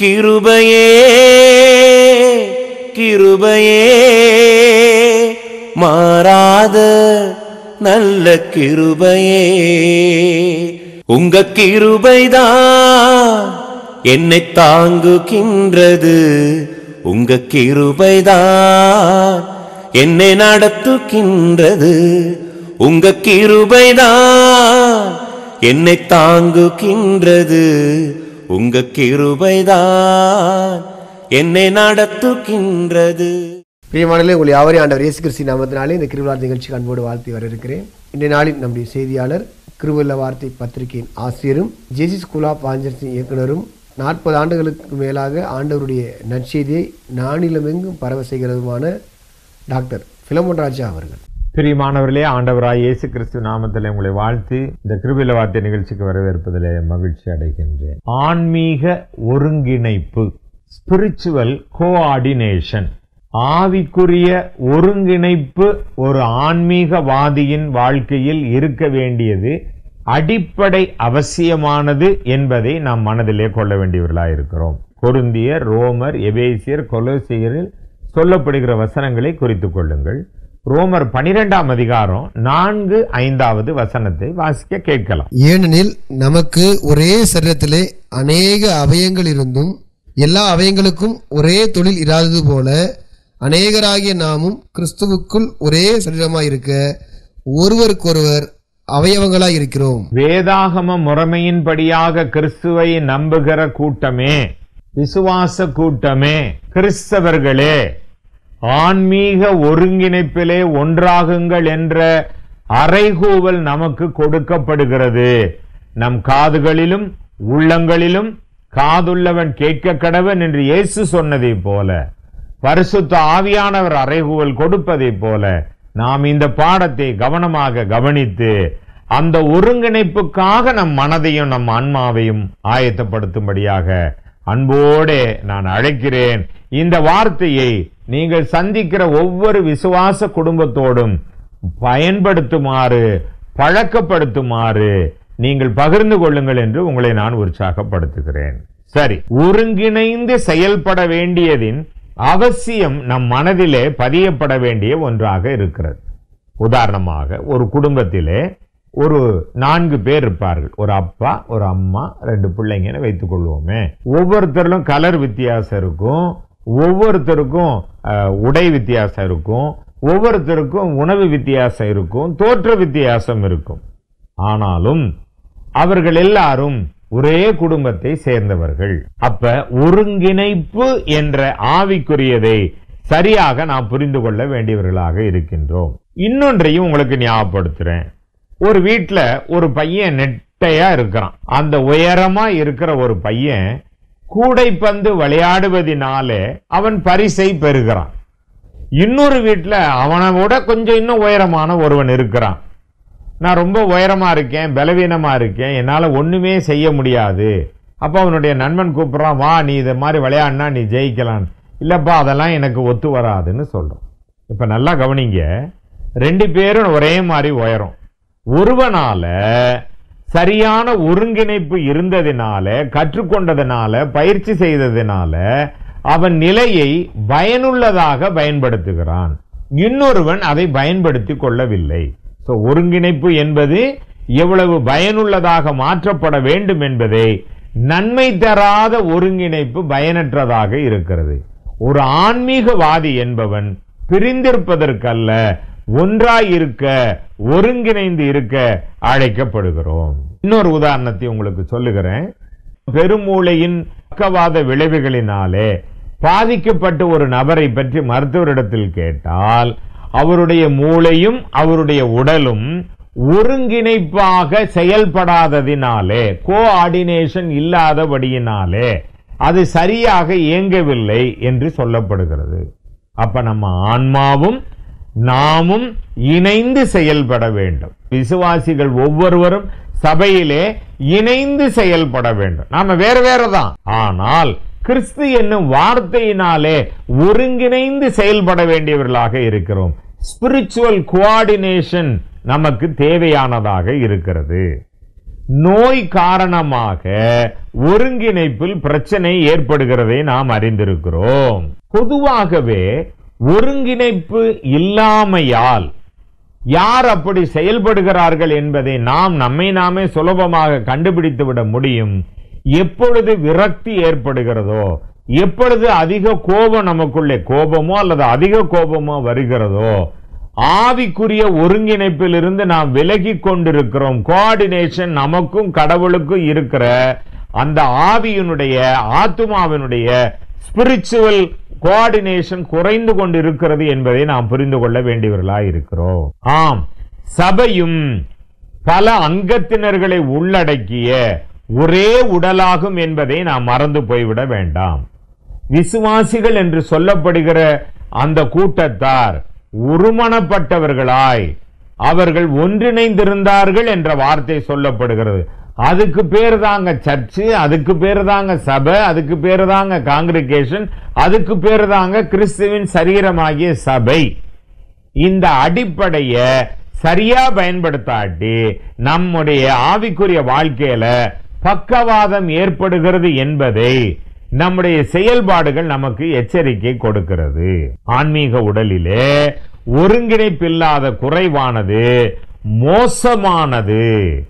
கிருபையே கிருபையே மாறாத நல்ல கிருபையே உங்க கிருபைதான் என்னை தாங்குகின்றது உங்க கிருபைதான் என்னை நடத்துகின்றது உங்க கிருபைதான் என்னை தாங்குகின்றது உங்க கிருபைதான் என்னை நடத்துகின்றது பிரியமானலே உங்களை யாவரையும் ஆண்டவர் இயேசு கிறிஸ்து நாமத்தினாலே இந்த கிருவிழா நிகழ்ச்சிக்கு அன்போடு வாழ்த்தி வரவேற்கிறேன் இன்றைய நாளில் நம்முடைய செய்தியாளர் கிருவுள்ள வார்த்தை பத்திரிகையின் ஆசிரியரும் ஜேசி ஸ்கூல் ஆஃப் வாஞ்சர்ஸின் இயக்குனரும் நாற்பது ஆண்டுகளுக்கு மேலாக ஆண்டவருடைய நற்செய்தியை நானிலமெங்கும் பரவ செய்கிறதுமான டாக்டர் பிலமோன் ராஜா அவர்கள் பிரியமானவர்களே ஆண்டவராய் இயேசு கிறிஸ்து நாமத்தில் உங்களை வாழ்த்தி இந்த கிருபில வார்த்தை நிகழ்ச்சிக்கு வரவேற்பதிலே மகிழ்ச்சி அடைகின்றேன் ஆன்மீக ஒருங்கிணைப்பு ஸ்பிரிச்சுவல் கோஆர்டினேஷன் ஆவிக்குரிய ஒருங்கிணைப்பு ஒரு ஆன்மீகவாதியின் வாழ்க்கையில் இருக்க வேண்டியது அடிப்படை அவசியமானது என்பதை நாம் மனதிலே கொள்ள வேண்டியவர்களாக இருக்கிறோம் கொருந்தியர் ரோமர் எபேசியர் கொலோசியரில் சொல்லப்படுகிற வசனங்களை குறித்துக் கொள்ளுங்கள் ரோமர் பனிரெண்டாம் அதிகாரம் நான்கு ஐந்தாவது வசனத்தை வாசிக்க கேட்கலாம் ஏனெனில் நமக்கு ஒரே சரீரத்திலே அநேக அவயங்கள் இருந்தும் எல்லா அவயங்களுக்கும் ஒரே தொழில் இராதது போல அநேகராகிய நாமும் கிறிஸ்துவுக்குள் ஒரே சரீரமாய் இருக்க ஒருவருக்கொருவர் அவயவங்களாய் இருக்கிறோம் வேதாகம முறைமையின்படியாக கிறிஸ்துவை நம்புகிற கூட்டமே விசுவாச கூட்டமே கிறிஸ்தவர்களே ஆன்மீக ஒருங்கிணைப்பிலே ஒன்றாகுங்கள் என்ற அறைகூவல் நமக்கு கொடுக்கப்படுகிறது நம் காதுகளிலும் உள்ளங்களிலும் காதுள்ளவன் கேட்க கடவன் என்று இயேசு சொன்னதைப் போல பரிசுத்த ஆவியானவர் அறைகூவல் கொடுப்பதைப் போல நாம் இந்த பாடத்தை கவனமாக கவனித்து அந்த ஒருங்கிணைப்புக்காக நம் மனதையும் நம் ஆன்மாவையும் ஆயத்தப்படுத்தும்படியாக அன்போடே நான் அழைக்கிறேன் இந்த வார்த்தையை நீங்கள் சந்திக்கிற ஒவ்வொரு விசுவாச குடும்பத்தோடும் பயன்படுத்துமாறு பழக்கப்படுத்துமாறு நீங்கள் பகிர்ந்து கொள்ளுங்கள் என்று உங்களை நான் உற்சாகப்படுத்துகிறேன் சரி ஒருங்கிணைந்து செயல்பட வேண்டியதின் அவசியம் நம் மனதிலே பதியப்பட வேண்டிய ஒன்றாக இருக்கிறது உதாரணமாக ஒரு குடும்பத்திலே ஒரு நான்கு பேர் இருப்பார்கள் ஒரு அப்பா ஒரு அம்மா ரெண்டு பிள்ளைங்கன்னு வைத்துக் கொள்வோமே ஒவ்வொருத்தரிலும் கலர் வித்தியாசம் இருக்கும் ஒவ்வொருத்தருக்கும் அஹ், உடை வித்தியாசம் இருக்கும் ஒவ்வொருத்தருக்கும் உணவு வித்தியாசம் இருக்கும் தோற்ற வித்தியாசம் இருக்கும் ஆனாலும் அவர்கள் எல்லாரும் ஒரே குடும்பத்தை சேர்ந்தவர்கள் அப்ப ஒருங்கிணைப்பு என்ற ஆவிக்குரியதை சரியாக நாம் புரிந்து கொள்ள வேண்டியவர்களாக இருக்கின்றோம் இன்னொன்றையும் உங்களுக்கு ஞாபகப்படுத்துறேன் ஒரு வீட்ல ஒரு பையன் நெட்டையா இருக்கிறான் அந்த உயரமா இருக்கிற ஒரு பையன் கூடைப்பந்து விளையாடுவதினாலே அவன் பரிசை பெறுகிறான் இன்னொரு வீட்ல அவனை விட கொஞ்சம் இன்னும் உயரமான ஒருவன் இருக்கிறான் நான் ரொம்ப உயரமா இருக்கேன் பலவீனமா இருக்கேன் என்னால ஒண்ணுமே செய்ய முடியாது அப்ப அவனுடைய நண்பன் கூப்பிடுறான் வா நீ இதை மாதிரி விளையாடினா நீ ஜெயிக்கலாம் இல்லப்பா அதெல்லாம் எனக்கு ஒத்து வராதுன்னு சொல்றோம் இப்ப நல்லா கவனிங்க ரெண்டு பேரும் ஒரே மாதிரி உயரம் ஒருவனால சரியான ஒருங்கிணைப்பு இருந்ததினால கற்றுக்கொண்டதினால பயிற்சி செய்ததினால அவன் நிலையை பயனுள்ளதாக பயன்படுத்துகிறான் இன்னொருவன் அதை பயன்படுத்தி கொள்ளவில்லை So, ஒருங்கிணைப்பு என்பது எவ்வளவு பயனுள்ளதாக மாற்றப்பட வேண்டும் என்பதை நன்மை தராத ஒருங்கிணைப்பு பயனற்றதாக இருக்கிறது ஒரு ஆன்மீகவாதி என்பவன் பிரிந்திருப்பதற்கல்ல ஒன்றாய் இருக்க ஒருங்கிணைந்து இருக்க அழைக்கப்படுகிறோம் இன்னொரு உதாரணத்தை உங்களுக்கு சொல்லுகிறேன் பெருமூளையின் பக்கவாத விளைவுகளினாலே பாதிக்கப்பட்ட ஒரு நபரை பற்றி மருத்துவரிடத்தில் கேட்டால் அவருடைய மூளையும் அவருடைய உடலும் ஒருங்கிணைப்பாக செயல்படாததினாலே கோஆர்டினேஷன் இல்லாதபடியினாலே அது சரியாக இயங்கவில்லை என்று சொல்லப்படுகிறது அப்ப நம்ம ஆன்மாவும் நாமும் இணைந்து செயல்பட வேண்டும் விசுவாசிகள் ஒவ்வொருவரும் சபையிலே இணைந்து செயல்பட வேண்டும் நாம வேற வேற தான் ஆனால் கிறிஸ்து என்னும் வார்த்தையினாலே ஒருங்கிணைந்து செயல்பட வேண்டியவர்களாக இருக்கிறோம் ஸ்பிரிச்சுவல் கோஆர்டினேஷன் நமக்கு தேவையானதாக இருக்கிறது நோய் காரணமாக ஒருங்கிணைப்பில் பிரச்சனை ஏற்படுகிறதை நாம் அறிந்திருக்கிறோம் பொதுவாகவே ஒருங்கிணைப்பு இல்லாமையால் யார் அப்படி செயல்படுகிறார்கள் என்பதை நாம் நம்மை நாமே சுலபமாக கண்டுபிடித்து விட முடியும் எப்பொழுது விரக்தி ஏற்படுகிறதோ எப்பொழுது அதிக கோபம் நமக்குள்ளே கோபமோ அல்லது அதிக கோபமோ வருகிறதோ ஆவிக்குரிய ஒருங்கிணைப்பில் இருந்து நாம் விலகி கொண்டிருக்கிறோம் கோஆர்டினேஷன் நமக்கும் கடவுளுக்கும் இருக்கிற அந்த ஆவியினுடைய ஆத்துமாவினுடைய ஸ்பிரிச்சுவல் கோஆர்டினேஷன் குறைந்து கொண்டிருக்கிறது என்பதை நாம் புரிந்து கொள்ள வேண்டியவர்களாய் இருக்கிறோம் ஆம் சபையும் பல அங்கத்தினர்களை உள்ளடக்கிய ஒரே உடலாகும் என்பதை நாம் மறந்து போய்விட வேண்டாம் விசுவாசிகள் என்று சொல்லப்படுகிற அந்த கூட்டத்தார் ஒருமனப்பட்டவர்களாய் அவர்கள் ஒன்றிணைந்திருந்தார்கள் என்ற வார்த்தை சொல்லப்படுகிறது அதுக்கு பேர் தாங்க சர்ச்சு அதுக்கு பேர் தாங்க சபை அதுக்கு பேர் தாங்க காங்கிரிகேஷன் அதுக்கு பேர் தாங்க கிறிஸ்துவின் சரீரமாகிய சபை இந்த அடிப்படைய சரியா பயன்படுத்தாட்டி நம்முடைய ஆவிக்குரிய வாழ்க்கையில பக்கவாதம் ஏற்படுகிறது என்பதை நம்முடைய செயல்பாடுகள் நமக்கு எச்சரிக்கை கொடுக்கிறது ஆன்மீக உடலிலே ஒருங்கிணைப்பில்லாத குறைவானது மோசமானது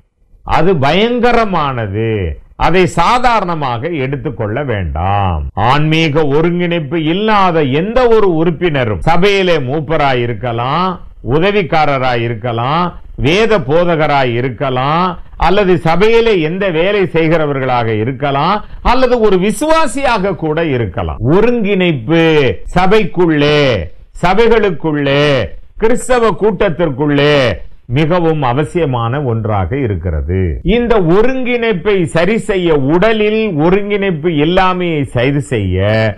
அது பயங்கரமானது அதை சாதாரணமாக எடுத்துக்கொள்ள வேண்டாம் ஆன்மீக ஒருங்கிணைப்பு இல்லாத எந்த ஒரு உறுப்பினரும் சபையிலே மூப்பராய் இருக்கலாம் உதவிக்காரராய் இருக்கலாம் வேத போதகராய் இருக்கலாம் அல்லது சபையிலே எந்த வேலை செய்கிறவர்களாக இருக்கலாம் அல்லது ஒரு விசுவாசியாக கூட இருக்கலாம் ஒருங்கிணைப்பு சபைக்குள்ளே சபைகளுக்குள்ளே கிறிஸ்தவ கூட்டத்திற்குள்ளே மிகவும் அவசியமான ஒன்றாக இருக்கிறது இந்த ஒருங்கிணைப்பை சரி செய்ய உடலில் ஒருங்கிணைப்பு இல்லாமையை சரி செய்ய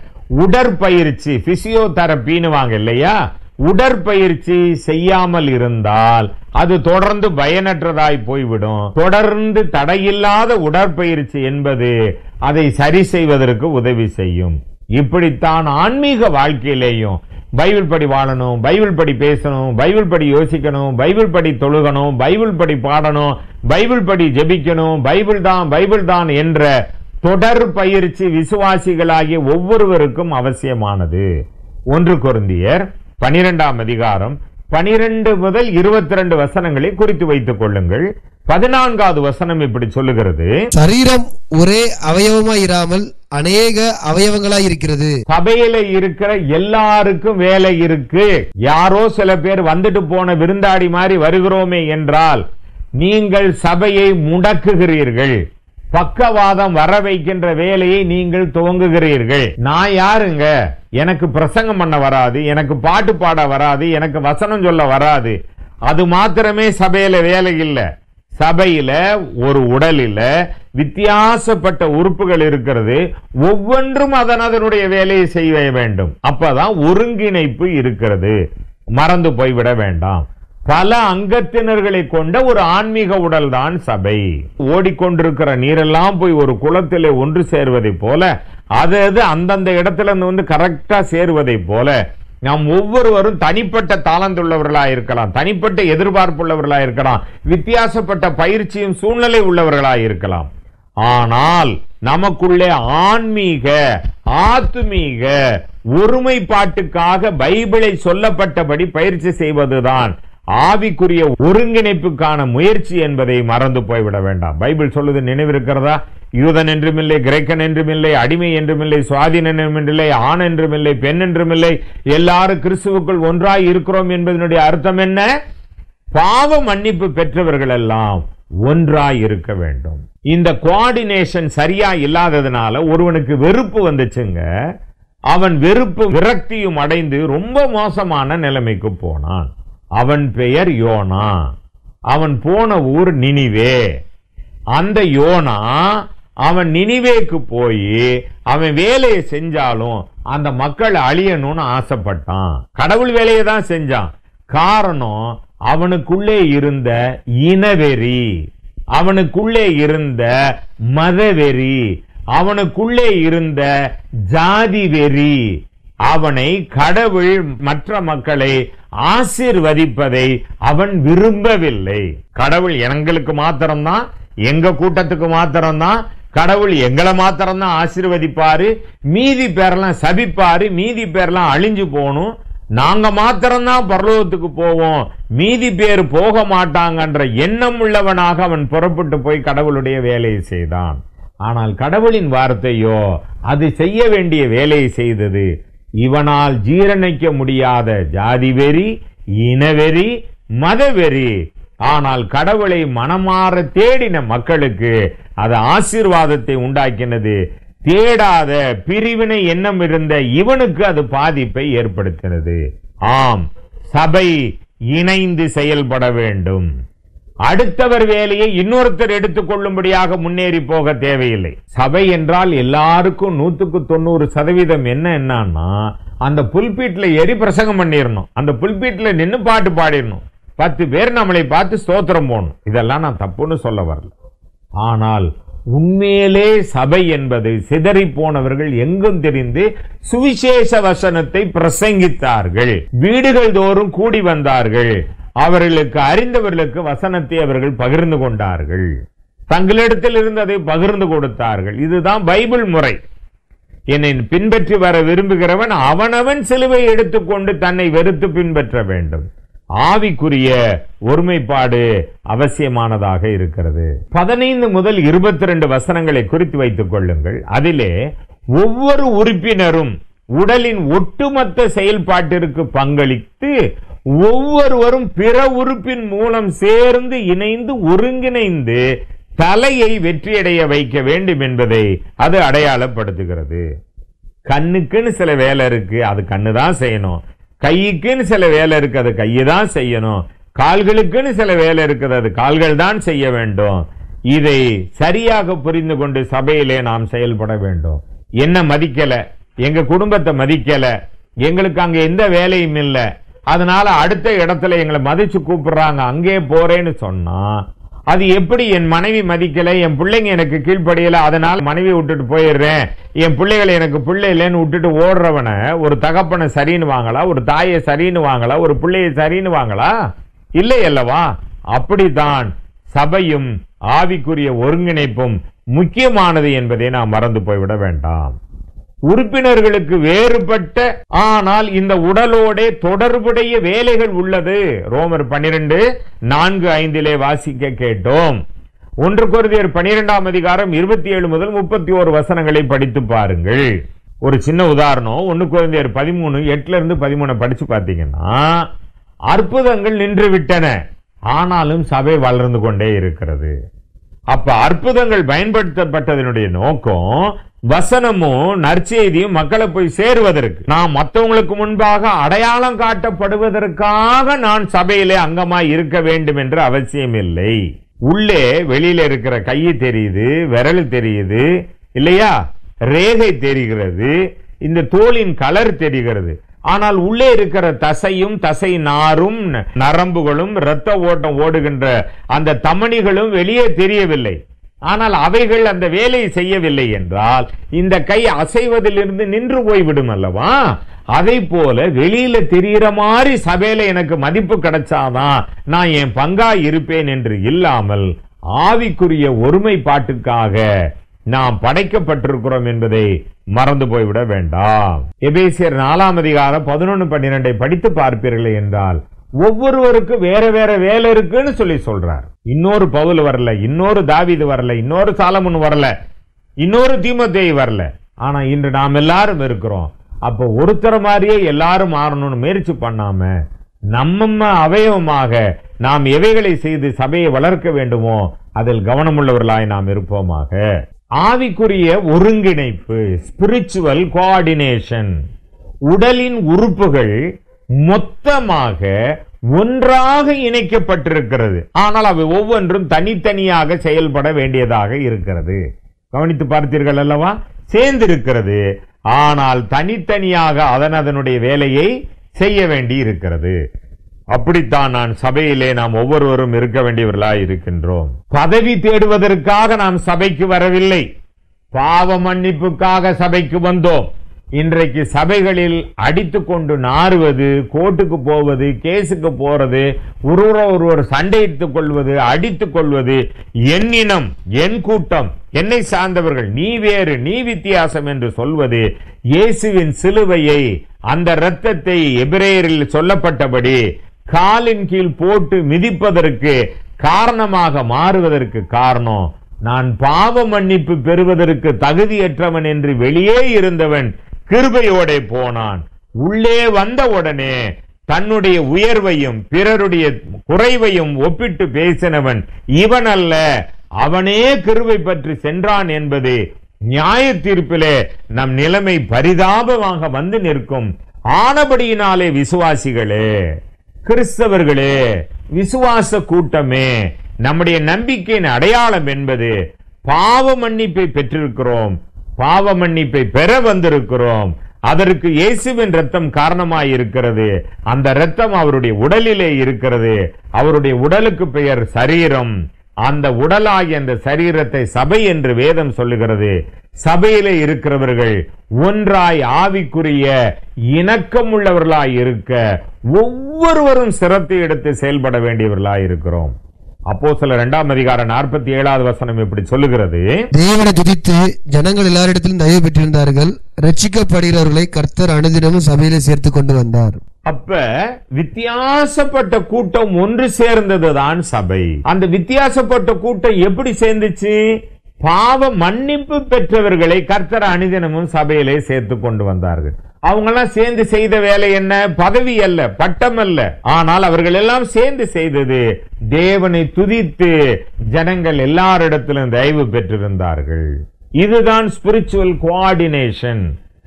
உடற்பயிற்சி பிசியோதெரப்பின்னு வாங்க இல்லையா உடற்பயிற்சி செய்யாமல் இருந்தால் அது தொடர்ந்து பயனற்றதாய் போய்விடும் தொடர்ந்து தடையில்லாத உடற்பயிற்சி என்பது அதை சரி செய்வதற்கு உதவி செய்யும் இப்படித்தான் ஆன்மீக வாழ்க்கையிலேயும் பைபிள் படி வாழணும் பைபிள் படி பேசணும் பைபிள் படி யோசிக்கணும் பைபிள் படி தொழுகணும் பைபிள் படி பாடணும் பைபிள் படி ஜெபிக்கணும் பைபிள் தான் பைபிள் தான் என்ற தொடர் பயிற்சி விசுவாசிகளாகிய ஒவ்வொருவருக்கும் அவசியமானது ஒன்று கொருந்தியர் பனிரெண்டாம் அதிகாரம் பனிரெண்டு முதல் இருபத்தி ரெண்டு வசனங்களை குறித்து வைத்துக் கொள்ளுங்கள் பதினான்காவது வசனம் இப்படி சொல்லுகிறது சரீரம் ஒரே அவயவமாய் இராமல் அநேக அவயவங்களாய் இருக்கிறது சபையில இருக்கிற எல்லாருக்கும் வேலை இருக்கு யாரோ சில பேர் வந்துட்டு போன விருந்தாடி மாதிரி வருகிறோமே என்றால் நீங்கள் சபையை முடக்குகிறீர்கள் பக்கவாதம் வர வைக்கின்ற வேலையை நீங்கள் துவங்குகிறீர்கள் நான் யாருங்க எனக்கு பிரசங்கம் பண்ண வராது எனக்கு பாட்டு பாட வராது எனக்கு வசனம் சொல்ல வராது அது மாத்திரமே சபையில வேலை இல்லை சபையில ஒரு உடலில வித்தியாசப்பட்ட உறுப்புகள் இருக்கிறது ஒவ்வொன்றும் அதன் அதனுடைய வேலையை செய்ய வேண்டும் அப்பதான் ஒருங்கிணைப்பு இருக்கிறது மறந்து போய்விட வேண்டாம் பல அங்கத்தினர்களை கொண்ட ஒரு ஆன்மீக உடல் தான் சபை ஓடிக்கொண்டிருக்கிற நீரெல்லாம் போய் ஒரு குளத்திலே ஒன்று சேர்வதை போல அது அது அந்தந்த இடத்துல இருந்து வந்து கரெக்டா சேருவதை போல நாம் ஒவ்வொருவரும் தனிப்பட்ட தாளந்துள்ளவர்களா இருக்கலாம் தனிப்பட்ட எதிர்பார்ப்புள்ளவர்களா இருக்கலாம் வித்தியாசப்பட்ட பயிற்சியும் சூழ்நிலை உள்ளவர்களா இருக்கலாம் ஆனால் நமக்குள்ளே ஆன்மீக ஆத்துமீக ஒருமைப்பாட்டுக்காக பைபிளை சொல்லப்பட்டபடி பயிற்சி செய்வதுதான் ஆவிக்குரிய ஒருங்கிணைப்புக்கான முயற்சி என்பதை மறந்து போய்விட வேண்டாம் பைபிள் சொல்லுது நினைவிருக்கிறதா யூதன் என்றுமில்லை கிரேக்கன் என்றுமில்லை அடிமை என்றுமில்லை சுவாதீனன் என்றுமில்லை ஆண் என்றுமில்லை பெண் என்றுமில்லை எல்லாரும் கிறிஸ்துவுக்குள் ஒன்றாய் இருக்கிறோம் என்பதனுடைய அர்த்தம் என்ன பாவ மன்னிப்பு பெற்றவர்கள் எல்லாம் ஒன்றாய் இருக்க வேண்டும் இந்த கோஆர்டினேஷன் சரியா இல்லாததுனால ஒருவனுக்கு வெறுப்பு வந்துச்சுங்க அவன் வெறுப்பு விரக்தியும் அடைந்து ரொம்ப மோசமான நிலைமைக்கு போனான் அவன் பெயர் யோனா அவன் போன ஊர் நினிவே அந்த யோனா அவன் நினிவேக்கு போய் அவன் வேலையை செஞ்சாலும் அந்த மக்கள் அழியணும்னு ஆசைப்பட்டான் கடவுள் வேலையை தான் செஞ்சான் காரணம் அவனுக்குள்ளே இருந்த இனவெறி அவனுக்குள்ளே இருந்த மதவெறி அவனுக்குள்ளே இருந்த ஜாதி வெறி அவனை கடவுள் மற்ற மக்களை ஆசீர்வதிப்பதை அவன் விரும்பவில்லை கடவுள் எங்களுக்கு மாத்திரம்தான் எங்க கூட்டத்துக்கு மாத்திரம்தான் கடவுள் எங்களை மாத்திரம்தான் ஆசீர்வதிப்பாரு மீதி பேரெல்லாம் சபிப்பாரு மீதி பேரெல்லாம் அழிஞ்சு போகணும் நாங்க மாத்திரம்தான் பரலோகத்துக்கு போவோம் மீதி பேர் போக மாட்டாங்கன்ற எண்ணம் உள்ளவனாக அவன் புறப்பட்டு போய் கடவுளுடைய வேலையை செய்தான் ஆனால் கடவுளின் வார்த்தையோ அது செய்ய வேண்டிய வேலையை செய்தது இவனால் ஜீரணிக்க முடியாத ஜாதி வெறி இனவெறி மதவெறி ஆனால் கடவுளை மனமாற தேடின மக்களுக்கு அது ஆசீர்வாதத்தை உண்டாக்கினது தேடாத பிரிவினை எண்ணம் இருந்த இவனுக்கு அது பாதிப்பை ஏற்படுத்தினது ஆம் சபை இணைந்து செயல்பட வேண்டும் அடுத்தவர் வேலையை இன்னொருத்தர் எடுத்துக்கொள்ளும்படியாக முன்னேறி போக தேவையில்லை சபை என்றால் எல்லாருக்கும் நூத்துக்கு தொண்ணூறு சதவீதம் என்ன என்னன்னா அந்த புல்பீட்ல ஏறி பிரசங்கம் பண்ணிடணும் அந்த புல்பீட்ல நின்னு பாட்டு பாடிடணும் பத்து பேர் நம்மளை பார்த்து ஸ்தோத்திரம் போடணும் இதெல்லாம் நான் தப்புன்னு சொல்ல வரல ஆனால் உண்மையிலே சபை என்பது சிதறி போனவர்கள் எங்கும் தெரிந்து சுவிசேஷ வசனத்தை பிரசங்கித்தார்கள் வீடுகள் தோறும் கூடி வந்தார்கள் அவர்களுக்கு அறிந்தவர்களுக்கு வசனத்தை அவர்கள் பகிர்ந்து கொண்டார்கள் தங்களிடத்தில் இருந்ததை பகிர்ந்து கொடுத்தார்கள் இதுதான் பைபிள் முறை என்னை பின்பற்றி வர விரும்புகிறவன் அவனவன் சிலுவை எடுத்துக்கொண்டு தன்னை வெறுத்து பின்பற்ற வேண்டும் ஆவிக்குரிய ஒருமைப்பாடு அவசியமானதாக இருக்கிறது பதினைந்து முதல் இருபத்தி ரெண்டு வசனங்களை குறித்து வைத்துக் கொள்ளுங்கள் அதிலே ஒவ்வொரு உறுப்பினரும் உடலின் ஒட்டுமொத்த செயல்பாட்டிற்கு பங்களித்து ஒவ்வொருவரும் பிற உறுப்பின் மூலம் சேர்ந்து இணைந்து ஒருங்கிணைந்து தலையை வெற்றியடைய வைக்க வேண்டும் என்பதை அது அடையாளப்படுத்துகிறது கண்ணுக்குன்னு சில வேலை இருக்கு அது கண்ணு தான் செய்யணும் கைக்குன்னு சில வேலை இருக்கு அது கையை தான் செய்யணும் கால்களுக்குன்னு சில வேலை இருக்குது அது கால்கள் தான் செய்ய வேண்டும் இதை சரியாக புரிந்து கொண்டு சபையிலே நாம் செயல்பட வேண்டும் என்ன மதிக்கல எங்க குடும்பத்தை மதிக்கல எங்களுக்கு அங்க எந்த வேலையும் இல்ல அதனால அடுத்த இடத்துல எங்களை மதிச்சு கூப்பிடுறாங்க அங்கே போறேன்னு சொன்னா அது எப்படி என் மனைவி மதிக்கல என் பிள்ளைங்க எனக்கு கீழ்ப்படியல அதனால மனைவி விட்டுட்டு போயிடுறேன் என் பிள்ளைகளை எனக்கு பிள்ளை இல்லைன்னு விட்டுட்டு ஓடுறவனை ஒரு தகப்பனை சரின்னு வாங்களா ஒரு தாயை சரின்னு வாங்களா ஒரு பிள்ளையை சரின்னு வாங்களா இல்லை அல்லவா அப்படித்தான் சபையும் ஆவிக்குரிய ஒருங்கிணைப்பும் முக்கியமானது என்பதை நாம் மறந்து போய்விட வேண்டாம் உறுப்பினர்களுக்கு வேறுபட்ட ஆனால் இந்த உடலோட தொடர்புடைய வேலைகள் உள்ளது ரோமர் பன்னிரண்டு நான்கு ஐந்திலே வாசிக்க கேட்டோம் ஒன்று குருதியர் பனிரெண்டாம் அதிகாரம் இருபத்தி ஏழு முதல் முப்பத்தி ஓரு வசனங்களை படித்து பாருங்கள் ஒரு சின்ன உதாரணம் ஒன்னு குழந்தையர் பதிமூணு எட்டுல இருந்து பதிமூணு படிச்சு பார்த்தீங்கன்னா அற்புதங்கள் நின்று விட்டன ஆனாலும் சபை வளர்ந்து கொண்டே இருக்கிறது அப்ப அற்புதங்கள் பயன்படுத்தப்பட்டதனுடைய நோக்கம் வசனமும் நற்செய்தியும் மக்களை போய் சேருவதற்கு நான் மற்றவங்களுக்கு முன்பாக அடையாளம் காட்டப்படுவதற்காக நான் சபையிலே அங்கமாய் இருக்க வேண்டும் என்று அவசியம் இல்லை உள்ளே வெளியில இருக்கிற கை தெரியுது விரல் தெரியுது இல்லையா ரேகை தெரிகிறது இந்த தோலின் கலர் தெரிகிறது ஆனால் உள்ளே இருக்கிற தசையும் தசை நாரும் நரம்புகளும் இரத்த ஓட்டம் ஓடுகின்ற அந்த தமணிகளும் வெளியே தெரியவில்லை ஆனால் அவைகள் அந்த வேலையை செய்யவில்லை என்றால் இந்த கை அசைவதிலிருந்து நின்று போய்விடும் அல்லவா அதை போல வெளியில தெரிகிற மாதிரி சபையில எனக்கு மதிப்பு கிடைச்சாதான் நான் என் பங்கா இருப்பேன் என்று இல்லாமல் ஆவிக்குரிய ஒருமைப்பாட்டுக்காக நாம் படைக்கப்பட்டிருக்கிறோம் என்பதை மறந்து போய்விட வேண்டாம் எபேசியர் நாலாம் அதிகாரம் பதினொன்னு பன்னிரெண்டை படித்து பார்ப்பீர்கள் என்றால் ஒவ்வொருவருக்கும் வேற வேற வேலை இருக்குன்னு சொல்லி சொல்றார் இன்னொரு பவுல் வரல இன்னொரு தாவீது வரல இன்னொரு சாலமுன் வரல இன்னொரு தீமத்தேய் வரல ஆனா இன்று நாம் எல்லாரும் இருக்கிறோம் அப்ப ஒருத்தர மாதிரியே எல்லாரும் மாறணும்னு முயற்சி பண்ணாம நம்ம அவயவமாக நாம் எவைகளை செய்து சபையை வளர்க்க வேண்டுமோ அதில் கவனமுள்ளவர்களாய் நாம் இருப்போமாக ஆவிக்குரிய ஒருங்கிணைப்பு ஸ்பிரிச்சுவல் கோஆர்டினேஷன் உடலின் உறுப்புகள் மொத்தமாக ஒன்றாக இணைக்கப்பட்டிருக்கிறது ஆனால் அவை ஒவ்வொன்றும் தனித்தனியாக செயல்பட வேண்டியதாக இருக்கிறது கவனித்து பார்த்தீர்கள் அல்லவா சேர்ந்திருக்கிறது ஆனால் தனித்தனியாக அதன் அதனுடைய வேலையை செய்ய வேண்டி இருக்கிறது அப்படித்தான் நான் சபையிலே நாம் ஒவ்வொருவரும் இருக்க வேண்டியவர்களாய் இருக்கின்றோம் பதவி தேடுவதற்காக நாம் சபைக்கு வரவில்லை பாவ மன்னிப்புக்காக சபைக்கு வந்தோம் இன்றைக்கு சபைகளில் அடித்துக் கொண்டு நாறுவது கோர்ட்டுக்கு போவது கேஸுக்கு போறது ஒருவர் ஒருவர் சண்டையிட்டுக் கொள்வது அடித்துக் கொள்வது என் இனம் என் கூட்டம் என்னை சார்ந்தவர்கள் நீ வேறு நீ வித்தியாசம் என்று சொல்வது இயேசுவின் சிலுவையை அந்த இரத்தத்தை எபிரேயரில் சொல்லப்பட்டபடி காலின் கீழ் போட்டு மிதிப்பதற்கு காரணமாக மாறுவதற்கு காரணம் நான் பாவ மன்னிப்பு பெறுவதற்கு தகுதியற்றவன் என்று வெளியே இருந்தவன் கிருபையோடே போனான் உள்ளே வந்த உடனே தன்னுடைய உயர்வையும் பிறருடைய குறைவையும் ஒப்பிட்டு பேசினவன் இவன் அல்ல அவனே கிருபை பற்றி சென்றான் என்பது நியாய தீர்ப்பிலே நம் நிலைமை பரிதாபமாக வந்து நிற்கும் ஆனபடியினாலே விசுவாசிகளே கிறிஸ்தவர்களே விசுவாச கூட்டமே நம்முடைய நம்பிக்கையின் அடையாளம் என்பது பாவ மன்னிப்பை பெற்றிருக்கிறோம் பாவ மன்னிப்பை பெற வந்திருக்கிறோம் அதற்கு இயேசுவின் ரத்தம் காரணமாய் இருக்கிறது அந்த ரத்தம் அவருடைய உடலிலே இருக்கிறது அவருடைய உடலுக்கு பெயர் சரீரம் அந்த உடலாகிய அந்த சரீரத்தை சபை என்று வேதம் சொல்லுகிறது சபையிலே இருக்கிறவர்கள் ஒன்றாய் ஆவிக்குரிய இணக்கமுள்ளவர்களாய் இருக்க ஒவ்வொருவரும் சிரத்தை எடுத்து செயல்பட வேண்டியவர்களாய் இருக்கிறோம் அப்போ சில இரண்டாம் அதிகாரம் நாற்பத்தி ஏழாவது வசனம் இப்படி சொல்லுகிறது தேவனை துதித்து ஜனங்கள் எல்லாரிடத்திலும் தயவு பெற்றிருந்தார்கள் ரட்சிக்கப்படுகிறவர்களை கர்த்தர் அனுதினமும் சபையிலே சேர்த்து கொண்டு வந்தார் அப்ப வித்தியாசப்பட்ட கூட்டம் ஒன்று சேர்ந்ததுதான் சபை அந்த வித்தியாசப்பட்ட கூட்டம் எப்படி சேர்ந்துச்சு பாவ மன்னிப்பு பெற்றவர்களை கர்த்தர் அனுதினமும் சபையிலே சேர்த்து கொண்டு வந்தார்கள் அவங்க எல்லாம் சேர்ந்து செய்த வேலை என்ன பதவி அல்ல பட்டம் அல்ல ஆனால் அவர்கள் எல்லாம் சேர்ந்து செய்தது தேவனை துதித்து ஜனங்கள் எல்லாரிடத்திலும் தயவு பெற்றிருந்தார்கள் இதுதான் ஸ்பிரிச்சுவல் கோஆர்டினேஷன்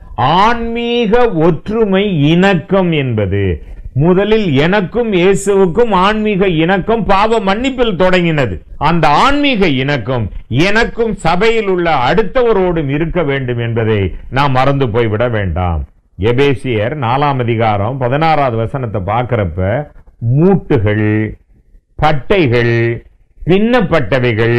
ஆன்மீக ஒற்றுமை இணக்கம் என்பது முதலில் எனக்கும் இயேசுவுக்கும் ஆன்மீக இணக்கம் பாவ மன்னிப்பில் தொடங்கினது அந்த ஆன்மீக இணக்கம் எனக்கும் சபையில் உள்ள அடுத்தவரோடும் இருக்க வேண்டும் என்பதை நாம் மறந்து போய்விட வேண்டாம் எபேசியர் நாலாம் அதிகாரம் பதினாறாவது வசனத்தை பார்க்கிறப்ப மூட்டுகள் பட்டைகள் பின்னப்பட்டவைகள்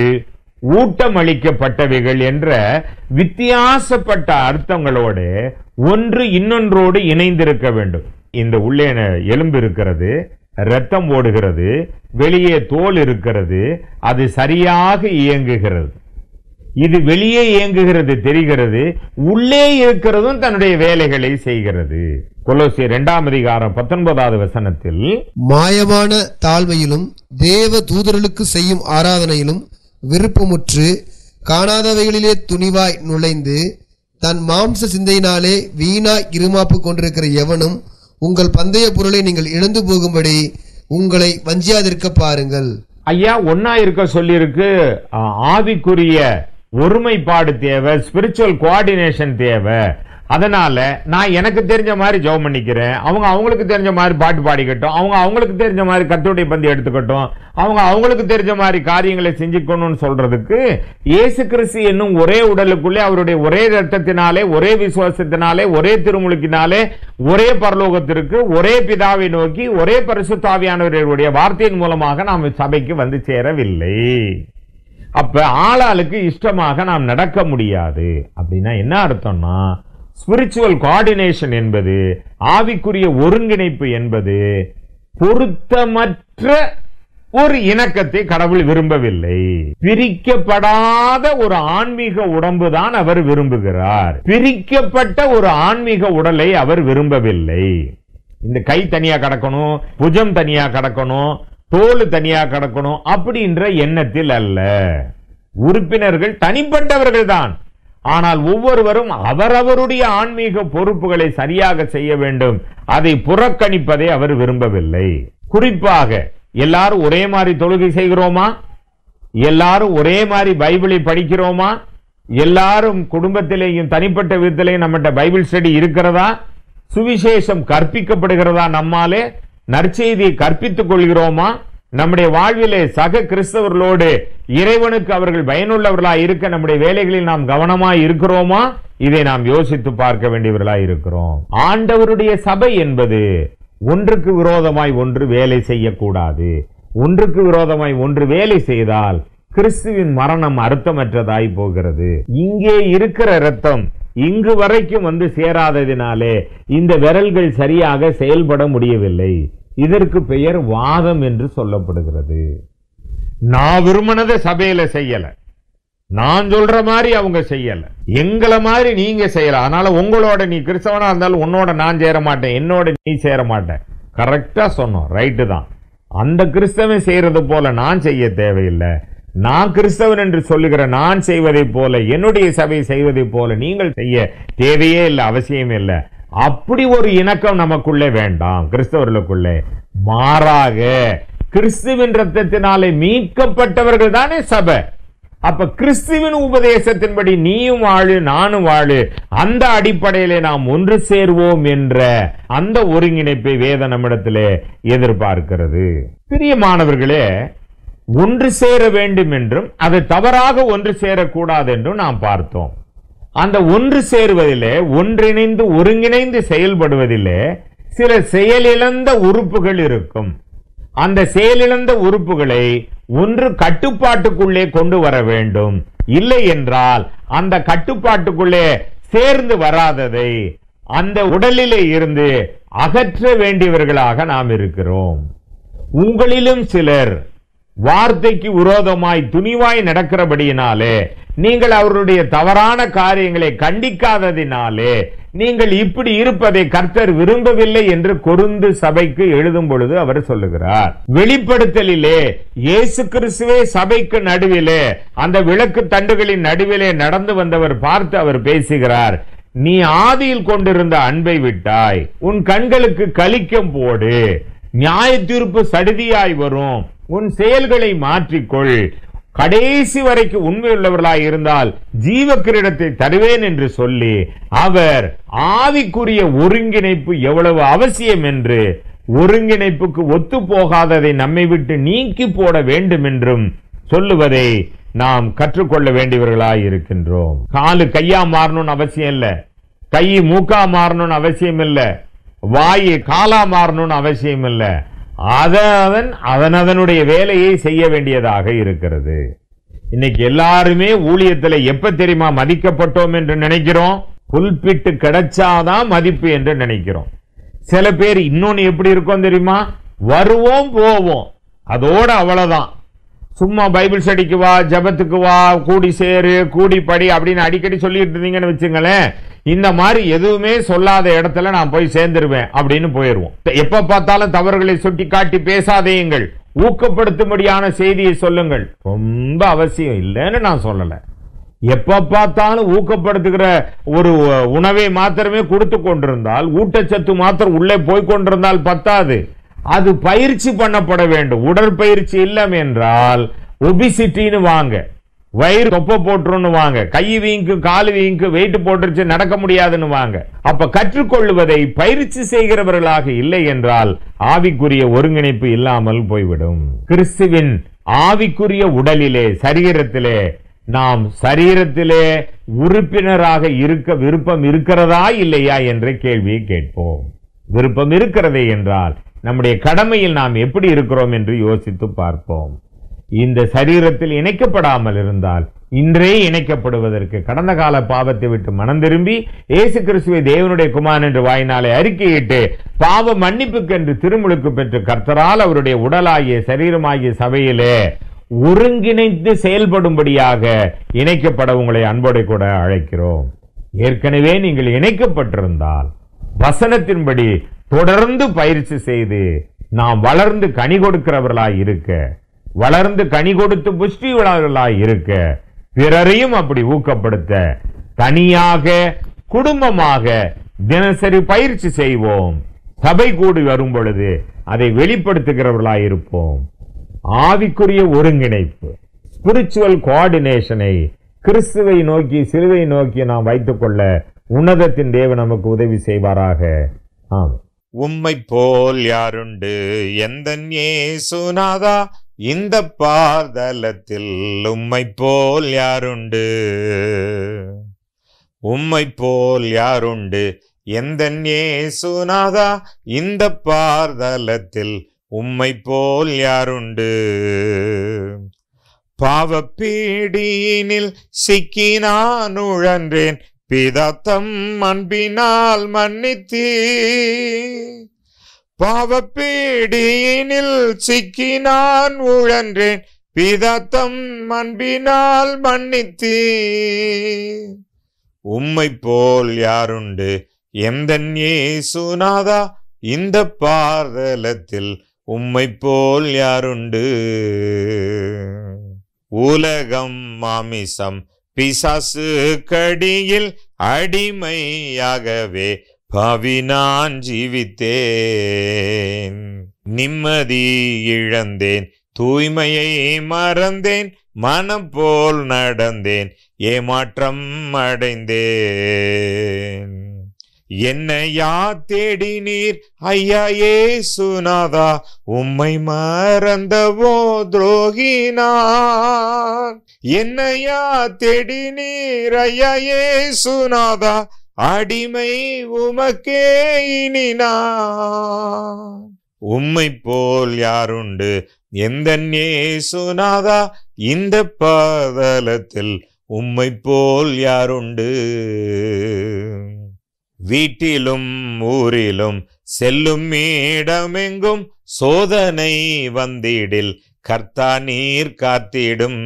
ஊட்டமளிக்கப்பட்டவைகள் என்ற வித்தியாசப்பட்ட அர்த்தங்களோடு ஒன்று இன்னொன்றோடு இணைந்திருக்க வேண்டும் இந்த உள்ளே எலும்பு இருக்கிறது இரத்தம் ஓடுகிறது வெளியே தோல் இருக்கிறது அது சரியாக இயங்குகிறது இது வெளியே இயங்குகிறது தெரிகிறது உள்ளே இருக்கிறதும் தன்னுடைய வேலைகளை செய்கிறது கொலோசியர் இரண்டாம் அதிகாரம் பத்தொன்பதாவது வசனத்தில் மாயமான தாழ்மையிலும் தேவ தூதர்களுக்கு செய்யும் ஆராதனையிலும் விருப்பமுற்று காணாதவைகளிலே துணிவாய் நுழைந்து தன் மாம்ச சிந்தையினாலே வீணாய் இருமாப்பு கொண்டிருக்கிற எவனும் உங்கள் பந்தய பொருளை நீங்கள் இழந்து போகும்படி உங்களை வஞ்சியாதிருக்க பாருங்கள் ஐயா ஒன்னா இருக்க சொல்லியிருக்கு ஆ, ஆவிக்குரிய ஒருமைப்பாடு தேவை ஸ்பிரிச்சுவல் கோஆர்டினேஷன் தேவை அதனால நான் எனக்கு தெரிஞ்ச மாதிரி ஜெபம் பண்ணிக்கிறேன் அவங்க அவங்களுக்கு தெரிஞ்ச மாதிரி பாட்டு பாடிக்கட்டும் அவங்க அவங்களுக்கு தெரிஞ்ச மாதிரி கத்தோடைய பந்தி எடுத்துக்கட்டும் அவங்க அவங்களுக்கு தெரிஞ்ச மாதிரி காரியங்களை செஞ்சுக்கணும்னு சொல்றதுக்கு இயேசு கிறிஸ்து என்னும் ஒரே உடலுக்குள்ளே அவருடைய ஒரே ரத்தத்தினாலே ஒரே விசுவாசத்தினாலே ஒரே திருமுழுக்கினாலே ஒரே பரலோகத்திற்கு ஒரே பிதாவை நோக்கி ஒரே பரிசுத்தாவியானவர்களுடைய வார்த்தையின் மூலமாக நாம் சபைக்கு வந்து சேரவில்லை அப்ப ஆளாளுக்கு இஷ்டமாக நாம் நடக்க முடியாது அப்படின்னா என்ன அர்த்தம்னா ஸ்பிரிச்சுவல் கோஆர்டினேஷன் என்பது ஆவிக்குரிய ஒருங்கிணைப்பு என்பது பொருத்தமற்ற ஒரு இணக்கத்தை கடவுள் விரும்பவில்லை பிரிக்கப்படாத ஒரு ஆன்மீக உடம்பு தான் அவர் விரும்புகிறார் பிரிக்கப்பட்ட ஒரு ஆன்மீக உடலை அவர் விரும்பவில்லை இந்த கை தனியா கிடக்கணும் புஜம் தனியா கிடக்கணும் தோல் தனியா கிடக்கணும் அப்படின்ற எண்ணத்தில் அல்ல உறுப்பினர்கள் தனிப்பட்டவர்கள் தான் ஆனால் ஒவ்வொருவரும் அவரவருடைய ஆன்மீக பொறுப்புகளை சரியாக செய்ய வேண்டும் அதை புறக்கணிப்பதை அவர் விரும்பவில்லை குறிப்பாக எல்லாரும் ஒரே மாதிரி தொழுகை செய்கிறோமா எல்லாரும் ஒரே மாதிரி பைபிளை படிக்கிறோமா எல்லாரும் குடும்பத்திலேயும் தனிப்பட்ட விதத்திலேயும் நம்மகிட்ட பைபிள் ஸ்டடி இருக்கிறதா சுவிசேஷம் கற்பிக்கப்படுகிறதா நம்மாலே நற்செய்தியை கற்பித்துக் கொள்கிறோமா நம்முடைய வாழ்விலே சக கிறிஸ்தவர்களோடு இறைவனுக்கு அவர்கள் பயனுள்ளவர்களாய் இருக்க நம்முடைய வேலைகளில் நாம் கவனமாய் இருக்கிறோமா இதை நாம் யோசித்து பார்க்க வேண்டியவர்களாய் இருக்கிறோம் ஆண்டவருடைய சபை என்பது ஒன்றுக்கு விரோதமாய் ஒன்று வேலை செய்யக்கூடாது ஒன்றுக்கு விரோதமாய் ஒன்று வேலை செய்தால் கிறிஸ்துவின் மரணம் அர்த்தமற்றதாய் போகிறது இங்கே இருக்கிற ரத்தம் இங்கு வரைக்கும் வந்து சேராததினாலே இந்த விரல்கள் சரியாக செயல்பட முடியவில்லை இதற்கு பெயர் வாதம் என்று சொல்லப்படுகிறது நான் விரும்பினதை சபையில செய்யல நான் சொல்ற மாதிரி அவங்க செய்யல எங்களை மாதிரி நீங்க செய்யல அதனால உங்களோட நீ கிறிஸ்தவனா இருந்தாலும் உன்னோட நான் சேர மாட்டேன் என்னோட நீ சேர மாட்டேன் கரெக்டா சொன்னோம் ரைட்டு தான் அந்த கிறிஸ்தவன் செய்யறது போல நான் செய்ய தேவையில்லை நான் கிறிஸ்தவன் என்று சொல்லுகிற நான் செய்வதை போல என்னுடைய சபை செய்வதை போல நீங்கள் செய்ய தேவையே இல்லை அவசியம் இல்லை அப்படி ஒரு இணக்கம் நமக்குள்ளே வேண்டாம் கிறிஸ்தவர்களுக்குள்ளே மாறாக கிறிஸ்துவின் ரத்தத்தினாலே மீட்கப்பட்டவர்கள் தானே சபை அப்ப கிறிஸ்துவின் உபதேசத்தின்படி நீயும் வாழு நானும் வாழு அந்த அடிப்படையிலே நாம் ஒன்று சேர்வோம் என்ற அந்த ஒருங்கிணைப்பை வேத நம்மிடத்திலே எதிர்பார்க்கிறது பிரியமானவர்களே ஒன்று சேர வேண்டும் என்றும் அது தவறாக ஒன்று சேரக்கூடாது என்றும் நாம் பார்த்தோம் அந்த ஒன்று சேருவதிலே ஒன்றிணைந்து ஒருங்கிணைந்து செயல்படுவதிலே சில செயலிழந்த உறுப்புகள் இருக்கும் அந்த செயலிழந்த உறுப்புகளை ஒன்று கட்டுப்பாட்டுக்குள்ளே கொண்டு வர வேண்டும் இல்லை என்றால் அந்த கட்டுப்பாட்டுக்குள்ளே சேர்ந்து வராததை அந்த உடலிலே இருந்து அகற்ற வேண்டியவர்களாக நாம் இருக்கிறோம் உங்களிலும் சிலர் வார்த்தைக்கு விரோதமாய் துணிவாய் நடக்கிறபடியினாலே நீங்கள் அவருடைய தவறான காரியங்களை கண்டிக்காததினாலே நீங்கள் இப்படி இருப்பதை கர்த்தர் விரும்பவில்லை என்று கொருந்து சபைக்கு எழுதும் பொழுது அவர் சொல்லுகிறார் வெளிப்படுத்தலிலே இயேசு கிறிஸ்துவே சபைக்கு நடுவிலே அந்த விளக்கு தண்டுகளின் நடுவிலே நடந்து வந்தவர் பார்த்து அவர் பேசுகிறார் நீ ஆதியில் கொண்டிருந்த அன்பை விட்டாய் உன் கண்களுக்கு கலிக்கம் போடு நியாய தீர்ப்பு சடுதியாய் வரும் உன் செயல்களை மாற்றிக்கொள் கடைசி வரைக்கும் உண்மையுள்ளவர்களாய் இருந்தால் ஜீவ கிரீடத்தை தருவேன் என்று சொல்லி அவர் ஆவிக்குரிய ஒருங்கிணைப்பு எவ்வளவு அவசியம் என்று ஒருங்கிணைப்புக்கு ஒத்து போகாததை நம்மை விட்டு நீக்கி போட வேண்டும் என்றும் சொல்லுவதை நாம் கற்றுக்கொள்ள வேண்டியவர்களாய் இருக்கின்றோம் காலு கையா மாறணும்னு அவசியம் இல்ல கை மூக்கா மாறணும்னு அவசியம் இல்ல வாய் காலா மாறணும்னு அவசியம் இல்ல அதன் அதன் அதனுடைய வேலையை செய்ய வேண்டியதாக இருக்கிறது இன்னைக்கு எல்லாருமே ஊழியத்துல எப்ப தெரியுமா மதிக்கப்பட்டோம் என்று நினைக்கிறோம் புல்பிட்டு கிடைச்சாதான் மதிப்பு என்று நினைக்கிறோம் சில பேர் இன்னொன்னு எப்படி இருக்கும் தெரியுமா வருவோம் போவோம் அதோட அவ்வளவுதான் சும்மா பைபிள் ஸ்டடிக்கு வா ஜெபத்துக்கு வா கூடி சேரு கூடி படி அப்படின்னு அடிக்கடி சொல்லிட்டு இருந்தீங்கன்னு வச்சுங்களேன் இந்த மாதிரி எதுவுமே சொல்லாத இடத்துல நான் போய் சேர்ந்துருவேன் அப்படின்னு போயிருவோம் எப்ப பார்த்தாலும் தவறுகளை சுட்டி காட்டி பேசாதேயுங்கள் ஊக்கப்படுத்தும்படியான செய்தியை சொல்லுங்கள் ரொம்ப அவசியம் இல்லைன்னு நான் சொல்லல எப்ப பார்த்தாலும் ஊக்கப்படுத்துகிற ஒரு உணவை மாத்திரமே கொடுத்து கொண்டிருந்தால் ஊட்டச்சத்து மாத்திரம் உள்ளே போய் கொண்டிருந்தால் பத்தாது அது பயிற்சி பண்ணப்பட வேண்டும் உடற்பயிற்சி இல்லம் என்றால் ஒபிசிட்டின்னு வாங்க வயிறு தொப்பை போட்டுருன்னு வாங்க கை வீங்கு கால் வீங்கு வெயிட் போட்டுருச்சு நடக்க முடியாதுன்னு வாங்க அப்ப கற்றுக்கொள்வதை பயிற்சி செய்கிறவர்களாக இல்லை என்றால் ஆவிக்குரிய ஒருங்கிணைப்பு இல்லாமல் போய்விடும் கிறிஸ்துவின் ஆவிக்குரிய உடலிலே சரீரத்திலே நாம் சரீரத்திலே உறுப்பினராக இருக்க விருப்பம் இருக்கிறதா இல்லையா என்ற கேள்வியை கேட்போம் விருப்பம் இருக்கிறதே என்றால் நம்முடைய கடமையில் நாம் எப்படி இருக்கிறோம் என்று யோசித்து பார்ப்போம் இந்த சரீரத்தில் இணைக்கப்படாமல் இருந்தால் இன்றே இணைக்கப்படுவதற்கு கடந்த கால பாவத்தை விட்டு மனம் திரும்பி இயேசு கிறிஸ்துவை தேவனுடைய குமாரன் என்று வாயினாலே அறிக்கையிட்டு பாவ மன்னிப்புக்கென்று திருமுழுக்கு பெற்று கர்த்தரால் அவருடைய உடலாகிய சரீரமாகிய சபையிலே ஒருங்கிணைந்து செயல்படும்படியாக இணைக்கப்பட உங்களை அன்போடு கூட அழைக்கிறோம் ஏற்கனவே நீங்கள் இணைக்கப்பட்டிருந்தால் வசனத்தின்படி தொடர்ந்து பயிற்சி செய்து நாம் வளர்ந்து கனி கொடுக்கிறவர்களாய் இருக்க வளர்ந்து கனி கொடுத்து புஷ்டி உள்ளவர்களாய் இருக்க பிறரையும் அப்படி ஊக்கப்படுத்த தனியாக குடும்பமாக தினசரி பயிற்சி செய்வோம் சபை கூடி வரும் பொழுது அதை வெளிப்படுத்துகிறவர்களாய் இருப்போம் ஆவிக்குரிய ஒருங்கிணைப்பு ஸ்பிரிச்சுவல் கோஆர்டினேஷனை கிறிஸ்துவை நோக்கி சிலுவை நோக்கி நாம் வைத்துக்கொள்ள உன்னதத்தின் தேவன் நமக்கு உதவி செய்வாராக ஆமென் உம்மை போல் யாருண்டு எந்த ஏசுநாதா இந்த பார்தலத்தில் உம்மை போல் யாருண்டு உம்மை போல் யாருண்டு எந்த ஏசுநாதா இந்த பார்தலத்தில் உம்மை போல் யாருண்டு பாவப்பீடியினில் சிக்கி நான் உழன்றேன் பிதாத்தம் அன்பினால் மன்னித்தீ பாவப்பீடியினில் சிக்கி நான் உழன்றேன் பிதாத்தம் அன்பினால் மன்னித்தீ உம்மை போல் யாருண்டு எந்தன் இயேசுநாதா இந்த பார்தலத்தில் உம்மை போல் யாருண்டு உலகம் மாமிசம் பிசாசு கடியில் அடிமையாகவே பாவி நான் ஜீவித்தேன் நிம்மதி இழந்தேன் தூய்மையை மறந்தேன் மனம் போல் நடந்தேன் ஏமாற்றம் அடைந்தேன் என்னையா தேடினீர் ஐயா ஏசுநாதா உம்மை மறந்தவோ துரோகினான் என்னையா தேடினீர் ஐயா ஏசுநாதா அடிமை உமக்கே இனி நான் உம்மை போல் யாருண்டு எந்த சுனாதா இந்த பாதலத்தில் உம்மை போல் யாருண்டு வீட்டிலும் ஊரிலும் செல்லும் இடமெங்கும் சோதனை வந்திடில் கர்த்தா நீர் காத்திடும்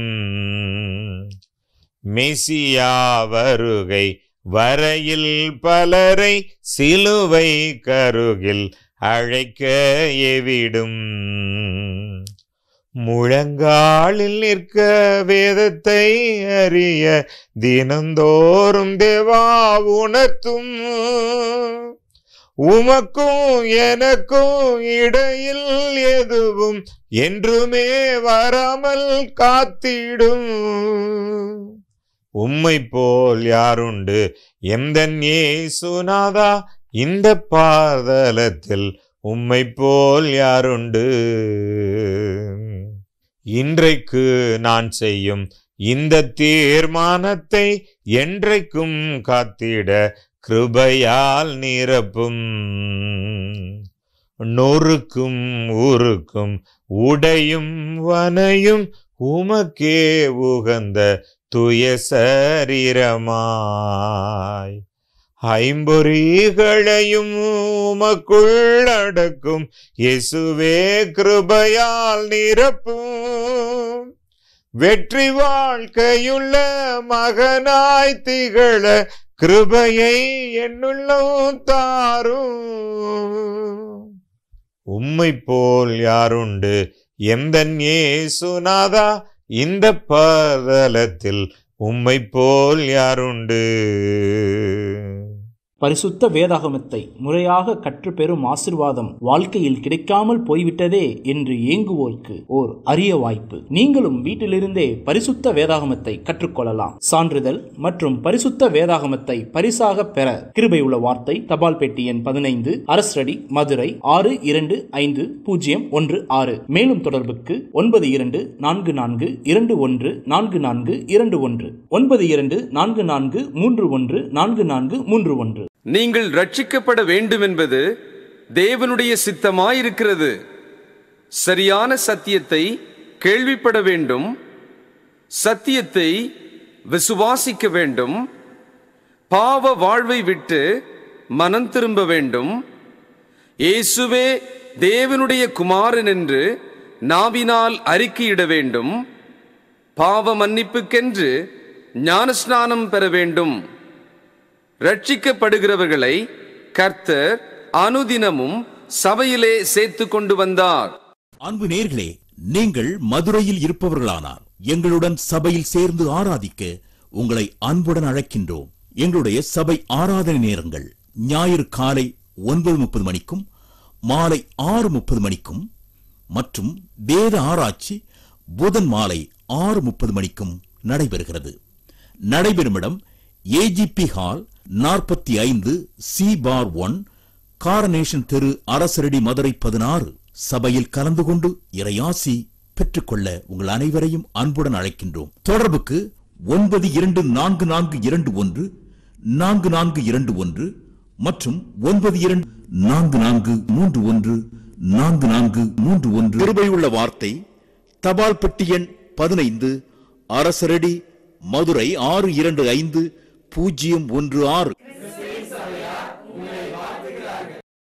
மெசியா வருகை வரையில் பலரை சிலுவை கருகில் அழைக்க எவிடும் முழங்காலில் நிற்க வேதத்தை அறிய தினந்தோறும் தேவா உணர்த்தும் உமக்கும் எனக்கும் இடையில் எதுவும் என்றுமே வராமல் காத்திடும் உம்மை போல் யாருண்டு எந்தன் ஏசுநாதா இந்த பாதலத்தில் உம்மை போல் யாருண்டு இன்றைக்கு நான் செய்யும் இந்த தீர்மானத்தை என்றைக்கும் காத்திட கிருபையால் நிரப்பும் நொறுக்கும் ஊருக்கும் உடையும் வனையும் உமக்கே உகந்த துய சரீரமாய் ஐம்பொறிகளையும் உமக்குள் அடக்கும் இயேசுவே கிருபையால் நிரப்பும் வெற்றி வாழ்க்கையுள்ள மகனாய் திகழ கிருபையை என்னுள்ளம் தாரும் உம்மை போல் யாருண்டு எந்தன் ஏசுநாதா இந்த பதலத்தில் உம்மை போல் யாருண்டு பரிசுத்த வேதாகமத்தை முறையாக கற்றுப்பெறும் ஆசிர்வாதம் வாழ்க்கையில் கிடைக்காமல் போய்விட்டதே என்று ஏங்குவோருக்கு ஓர் அரிய வாய்ப்பு நீங்களும் வீட்டிலிருந்தே பரிசுத்த வேதாகமத்தை கற்றுக்கொள்ளலாம் சான்றிதழ் மற்றும் பரிசுத்த வேதாகமத்தை பரிசாக பெற கிருபை உள்ள வார்த்தை தபால் பெட்டி எண் பதினைந்து அரசடி மதுரை ஆறு இரண்டு ஐந்து பூஜ்ஜியம் ஒன்று ஆறு மேலும் தொடர்புக்கு ஒன்பது இரண்டு நான்கு நான்கு இரண்டு ஒன்று நான்கு நான்கு இரண்டு ஒன்று ஒன்பது இரண்டு நான்கு நான்கு மூன்று ஒன்று நான்கு நான்கு மூன்று ஒன்று நீங்கள் ரட்சிக்கப்பட வேண்டும் என்பது தேவனுடைய சித்தமாயிருக்கிறது சரியான சத்தியத்தை கேள்விப்பட வேண்டும் சத்தியத்தை விசுவாசிக்க வேண்டும் பாவ வாழ்வை விட்டு மனம் திரும்ப வேண்டும் இயேசுவே தேவனுடைய குமாரன் என்று நாவினால் அறிக்கையிட வேண்டும் பாவ மன்னிப்புக்கென்று ஞானஸ்நானம் பெற வேண்டும் ரட்சிக்கப்படுகிறவர்களை கர்த்தர் அனுதினமும் சபையிலே சேர்த்து கொண்டு வந்தார் அன்பு நேர்களே நீங்கள் மதுரையில் இருப்பவர்களானார் எங்களுடன் சபையில் சேர்ந்து ஆராதிக்க உங்களை அன்புடன் அழைக்கின்றோம் எங்களுடைய சபை ஆராதனை நேரங்கள் ஞாயிறு காலை ஒன்பது முப்பது மணிக்கும் மாலை ஆறு முப்பது மணிக்கும் மற்றும் வேத ஆராய்ச்சி புதன் மாலை ஆறு முப்பது மணிக்கும் நடைபெறுகிறது நடைபெறும் இடம் ஏஜிபி ஹால் நாற்பத்தி ஐந்து சி பார் ஒன் காரனேஷன் தெரு அரசரடி மதுரை பதினாறு சபையில் கலந்து கொண்டு இறையாசி பெற்றுக்கொள்ள உங்கள் அனைவரையும் அன்புடன் அழைக்கின்றோம் தொடர்புக்கு ஒன்பது இரண்டு நான்கு நான்கு இரண்டு ஒன்று நான்கு நான்கு இரண்டு ஒன்று மற்றும் ஒன்பது இரண்டு நான்கு நான்கு மூன்று ஒன்று நான்கு நான்கு மூன்று ஒன்று கிருபையுள்ள வார்த்தை தபால் பெட்டி எண் பதினைந்து அரசரடி மதுரை ஆறு இரண்டு ஐந்து பூஜ்ஜியம் ஒன்று ஆறு